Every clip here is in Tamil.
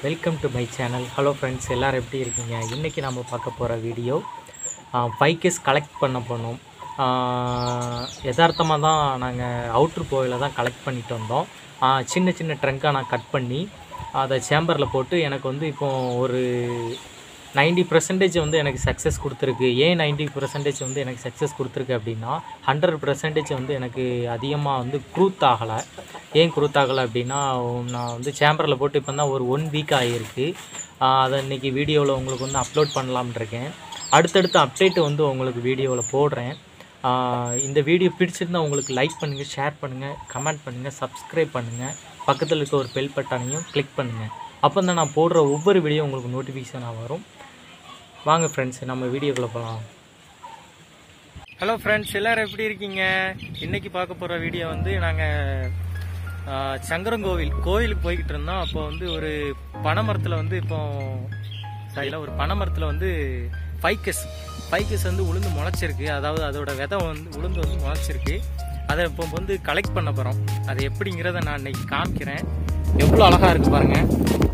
Welcome to my channel hello friends எல்லோரும் எப்படி இருக்கீங்க இன்றைக்கி நம்ம பார்க்க போகிற வீடியோ ஃபைவ் கேஸ் கலெக்ட் பண்ண போனோம் யதார்த்தமாக தான் நாங்கள் அவுட்ரு கோவிலில் தான் கலெக்ட் பண்ணிட்டு வந்தோம் ஆ, சின்ன சின்ன ட்ரங்காக நான் கட் பண்ணி அதை சேம்பரில் போட்டு எனக்கு வந்து இப்போ ஒரு 90% பர்சன்டேஜ் வந்து எனக்கு சக்ஸஸ் கொடுத்துருக்கு ஏன் 90% பர்சன்டேஜ் வந்து எனக்கு சக்ஸஸ் கொடுத்துருக்கு அப்படின்னா ஹண்ட்ரட் பர்சன்டேஜ் வந்து எனக்கு அதிகமாக வந்து க்ரூத் ஆகலை ஏன் க்ரூத் ஆகலை அப்படின்னா நான் வந்து சேம்பரில் போட்டு இப்போ தான் ஒரு ஒன் வீக் ஆகிருக்கு அதை இன்றைக்கி வீடியோவில் உங்களுக்கு வந்து அப்லோட் பண்ணலாம்னு இருக்கேன் அடுத்தடுத்த அப்டேட்டு வந்து உங்களுக்கு வீடியோவில் போடுறேன் ஆஹ் இந்த வீடியோ பிடிச்சிருந்தா உங்களுக்கு லைக் பண்ணுங்கள் ஷேர் பண்ணுங்கள் கமெண்ட் பண்ணுங்கள் சப்ஸ்கிரைப் பண்ணுங்கள் பக்கத்தில் இருக்க ஒரு பெல் பட்டானையும் கிளிக் பண்ணுங்கள் அப்போ தான் நான் போடுற ஒவ்வொரு வீடியோ உங்களுக்கு நோட்டிஃபிகேஷனாக வரும் வாங்க ஃப்ரெண்ட்ஸ் நம்ம வீடியோக்குள்ளே போகலாம் ஹலோ ஃப்ரெண்ட்ஸ் எல்லோரும் எப்படி இருக்கீங்க இன்றைக்கி பார்க்க போகிற வீடியோ வந்து நாங்கள் சங்கரங்கோவில் கோவிலுக்கு போய்கிட்டு இருந்தோம் அப்போ வந்து ஒரு பனைமரத்தில் வந்து இப்போ சரியில் ஒரு பனைமரத்தில் வந்து ஃபைக்கஸ் ஃபைக்கஸ் வந்து உளுந்து முளைச்சிருக்கு அதாவது அதோட விதை வந்து உளுந்து வந்து முளைச்சிருக்கு அதை இப்போ வந்து கலெக்ட் பண்ண போகிறோம் அது எப்படிங்கிறத நான் இன்னைக்கு காமிக்கிறேன் எவ்வளோ அழகாக இருக்குது பாருங்கள்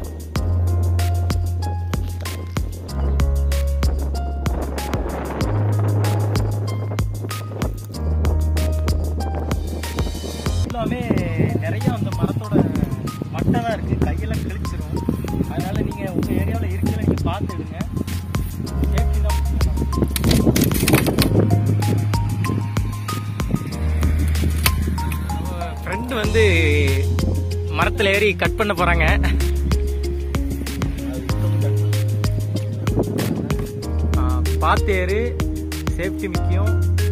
எல்லாமே நிறைய அந்த மரத்தோட மட்டை தான் இருக்குது கையெல்லாம் கிழிச்சிரும் அதனால நீங்கள் உங்கள் ஏரியாவில் இருக்கிற நீங்கள் பார்த்துடுங்க சேஃப்டி தான் முக்கியம். ஃப்ரெண்டு வந்து மரத்தில் ஏறி கட் பண்ண போகிறாங்க பார்த்து ஏறு சேஃப்டி முக்கியம்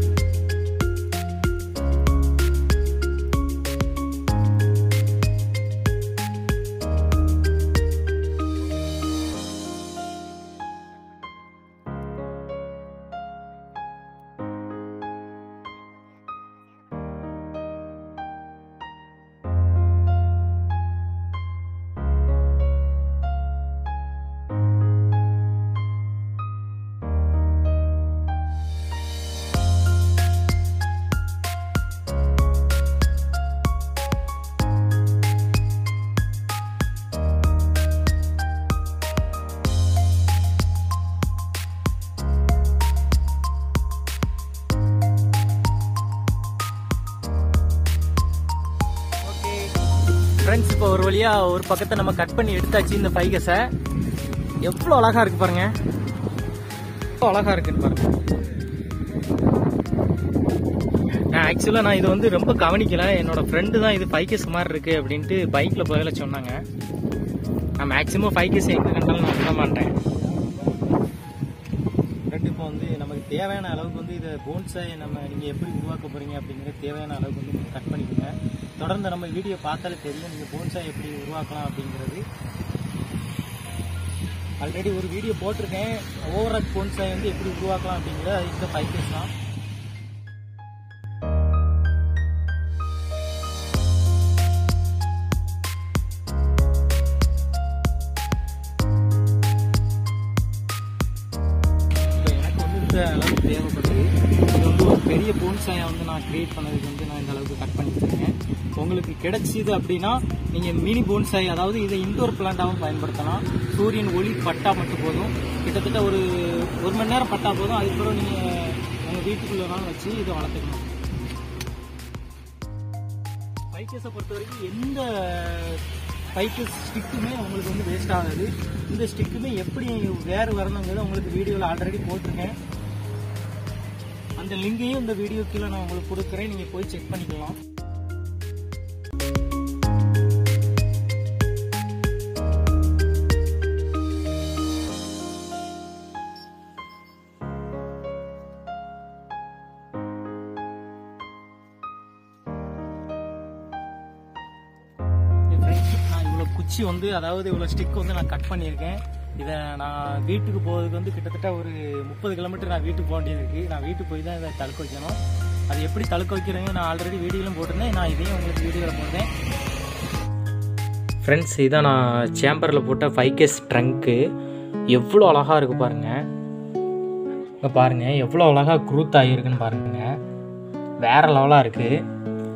ஓகே ஃப்ரெண்ட்ஸ் இப்போ ஒரு வழியா ஒரு பக்கத்தை நம்ம கட் பண்ணி எடுத்தாச்சு இந்த ஃபைகஸை எவ்வளோ அழகா இருக்கு பாருங்க எவ்வளோ அழகா இருக்குன்னு பாருங்க நான் ஆக்சுவலாக நான் இது வந்து ரொம்ப கவனிக்கல என்னோட ஃப்ரெண்டு தான் இது ஃபைகஸ் மாதிரி இருக்கு அப்படின்ட்டு பைக்கில் போகல சொன்னாங்க நான் மேக்ஸிமம் ஃபைகஸ் எங்கே கண்டாலும் நான் விட மாட்டேன் ஃப்ரெண்டு இப்போ வந்து நமக்கு தேவையான அளவுக்கு வந்து இதை போன்ஸை நம்ம நீங்கள் எப்படி உருவாக்க போகிறீங்க அப்படிங்கிறது தேவையான அளவுக்கு வந்து கட் பண்ணிக்கோங்க தொடர்ந்து நம்ம வீடியோ பார்த்தாலே தெரியும் நீங்கள் போன்ஸை எப்படி உருவாக்கலாம் அப்படிங்கிறது ஆல்ரெடி ஒரு வீடியோ போட்டிருக்கேன் ஓவரால் போன்ஸை வந்து எப்படி உருவாக்கலாம் அப்படிங்கிறது அது இந்த ஃபைவ் கேஸ் தான் இப்போ எனக்கு வந்து இந்த அளவுக்கு தேவைப்படுது இது வந்து ஒரு பெரிய போன்சாயை வந்து நான் கிரியேட் பண்ணதுக்கு வந்து நான் இந்த அளவுக்கு கட் பண்ணி வச்சிருக்கேன் உங்களுக்கு கிடைச்சிது அப்படின்னா நீங்கள் மினி போன்சாய் அதாவது இதை இன்டோர் பிளான்ட்டாகவும் பயன்படுத்தலாம் சூரியன் ஒளி பட்டா மட்டும் போதும் கிட்டத்தட்ட ஒரு ஒரு மணி நேரம் பட்டா போதும் அதுக்கப்புறம் நீங்கள் உங்கள் வீட்டுக்குள்ளனாலும் வச்சு இதை வளர்த்துக்கணும் பைக்கஸை பொறுத்த வரைக்கும் எந்த பைக்கஸ் ஸ்டிக்குமே உங்களுக்கு வந்து வேஸ்ட் ஆகாது இந்த ஸ்டிக்குமே எப்படி வேறு வரணுங்கிறத உங்களுக்கு வீடியோவில் ஆல்ரெடி போட்டிருக்கேன் அந்த லிங்கையும் இந்த வீடியோ கீழே நான் உங்களுக்கு கொடுக்குறேன் நீங்கள் போய் செக் பண்ணிக்கலாம் என் friends, நான் இவ்வளோ குச்சி வந்து அதாவது இவ்வளோ ஸ்டிக் வந்து நான் கட் பண்ணியிருக்கேன் இதை நான் வீட்டுக்கு போகிறதுக்கு வந்து கிட்டத்தட்ட ஒரு முப்பது கிலோமீட்டர் நான் வீட்டுக்கு போக வேண்டியது இருக்குது நான் வீட்டுக்கு போய் தான் இதை தழுக்க வைக்கணும் அது எப்படி தழுக்க வைக்கிறேங்க நான் ஆல்ரெடி வீடியோலும் போட்டிருந்தேன் நான் இதையும் உங்களுக்கு வீடியோவில் போடுறேன் ஃப்ரெண்ட்ஸ் இதான் நான் சேம்பரில் போட்ட ஃபைவ் கேஸ் ட்ரங்க்கு எவ்வளோ அழகாக இருக்குது பாருங்கள் இங்கே பாருங்கள் எவ்வளோ அழகாக க்ரூத் ஆகியிருக்குன்னு பாருங்கள் வேறு லெவலாக இருக்குது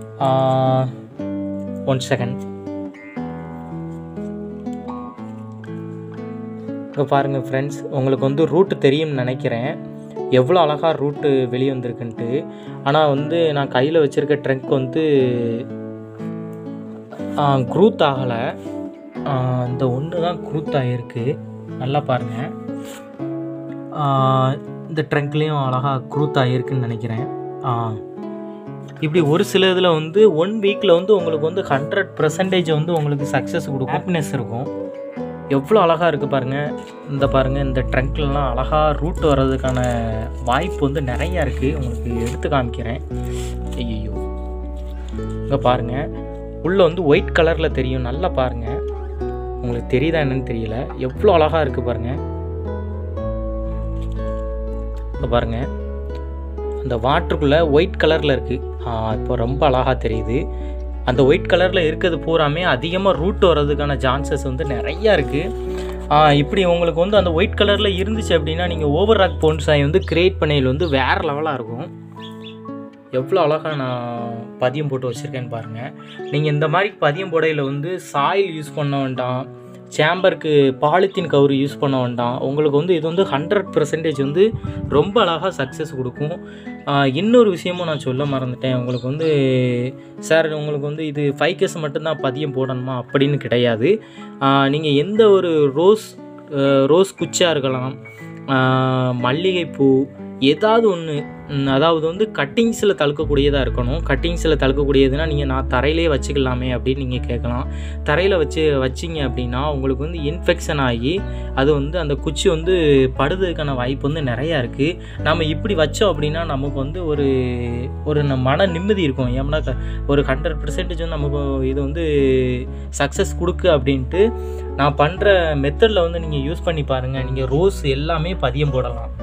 ஒன் செகண்ட் இங்கே பாருங்கள் ஃப்ரெண்ட்ஸ் உங்களுக்கு வந்து ரூட்டு தெரியும்னு நினைக்கிறேன் எவ்வளோ அழகாக ரூட்டு வெளியே வந்திருக்குன்ட்டு ஆனால் வந்து நான் கையில் வச்சுருக்க ட்ரங்க் வந்து க்ரூத் ஆகலை இந்த ஒன்று தான் க்ரூத் ஆகிருக்கு நல்லா பாருங்கள் இந்த ட்ரங்க்லேயும் அழகாக க்ரூத் ஆகிருக்குன்னு நினைக்கிறேன் ஆ. இப்படி ஒரு சில இதில் வந்து ஒன் வீக்கில் வந்து உங்களுக்கு வந்து ஹண்ட்ரட் பர்சன்டேஜ் வந்து உங்களுக்கு சக்ஸஸ் கொடுக்கும் ஹாப்பினஸ் இருக்கும் எவ்வளோ அழகாக இருக்குது பாருங்கள் இந்த பாருங்கள் இந்த ட்ரங்க்லலாம் அழகாக ரூட் வர்றதுக்கான வாய்ப்பு வந்து நிறையா இருக்குது உங்களுக்கு எடுத்து காமிக்கிறேன் ஐயோ இங்கே பாருங்கள் உள்ளே வந்து ஒயிட் கலரில் தெரியும் நல்லா பாருங்கள் உங்களுக்கு தெரியுதா என்னன்னு தெரியல எவ்வளோ அழகாக இருக்குது பாருங்கள் இப்போ பாருங்கள் அந்த வாட்டருக்குள்ளே ஒயிட் கலரில் இருக்குது இப்போ ரொம்ப அழகாக தெரியுது அந்த ஒயிட் கலரில் இருக்கிறது பூராமே அதிகமாக ரூட் வர்றதுக்கான சான்சஸ் வந்து நிறையா இருக்குது இப்படி உங்களுக்கு வந்து அந்த ஒயிட் கலரில் இருந்துச்சு அப்படின்னா நீங்கள் ஓவர் ராக் போன்சாய் வந்து கிரியேட் பண்ணையில் வந்து வேறு லெவலாக இருக்கும் எவ்வளோ அழகாக நான் பதியம் போட்டு வச்சுருக்கேன்னு பாருங்கள் நீங்கள் இந்த மாதிரி பதியம் போடையில் வந்து சாயில் யூஸ் பண்ண வேண்டாம் சேம்பருக்கு பாலித்தீன் கவர் யூஸ் பண்ண வேண்டாம் உங்களுக்கு வந்து இது வந்து ஹண்ட்ரட் பர்சன்டேஜ் வந்து ரொம்ப அழகாக சக்ஸஸ் கொடுக்கும் ஆஹ் இன்னொரு விஷயமும் நான் சொல்ல மறந்துட்டேன் உங்களுக்கு வந்து சார் உங்களுக்கு வந்து இது ஃபைவ் கேஸ் மட்டும்தான் பதியம் போடணுமா அப்படின்னு கிடையாது நீங்கள் எந்த ஒரு ரோஸ் ஆஹ் ரோஸ் குச்சியாக இருக்கலாம் ஆஹ் மல்லிகைப்பூ ஏதாவது ஒன்று அதாவது வந்து கட்டிங்ஸில் தழுக்கக்கூடியதாக இருக்கணும் கட்டிங்ஸில் தழுக்கக்கூடியதுன்னா நீங்கள் நான் தரையிலே வச்சுக்கலாமே அப்படின்னு நீங்கள் கேட்கலாம் தரையில் வச்சு வச்சிங்க அப்படின்னா உங்களுக்கு வந்து இன்ஃபெக்ஷன் ஆகி அது வந்து அந்த குச்சி வந்து படுறதுக்கான வாய்ப்பு வந்து நிறையா இருக்குது நம்ம இப்படி வச்சோம் அப்படின்னா நமக்கு வந்து ஒரு ஒரு ந- மன நிம்மதி இருக்கும் ஏன்னா க- ஒரு ஹண்ட்ரட் பர்சன்டேஜ் வந்து நமக்கு இது வந்து சக்ஸஸ் கொடுக்கு அப்படின்ட்டு நான் பண்ணுற மெத்தடில் வந்து நீங்கள் யூஸ் பண்ணி பாருங்கள் நீங்கள் ரோஸ் எல்லாமே பதியம் போடலாம்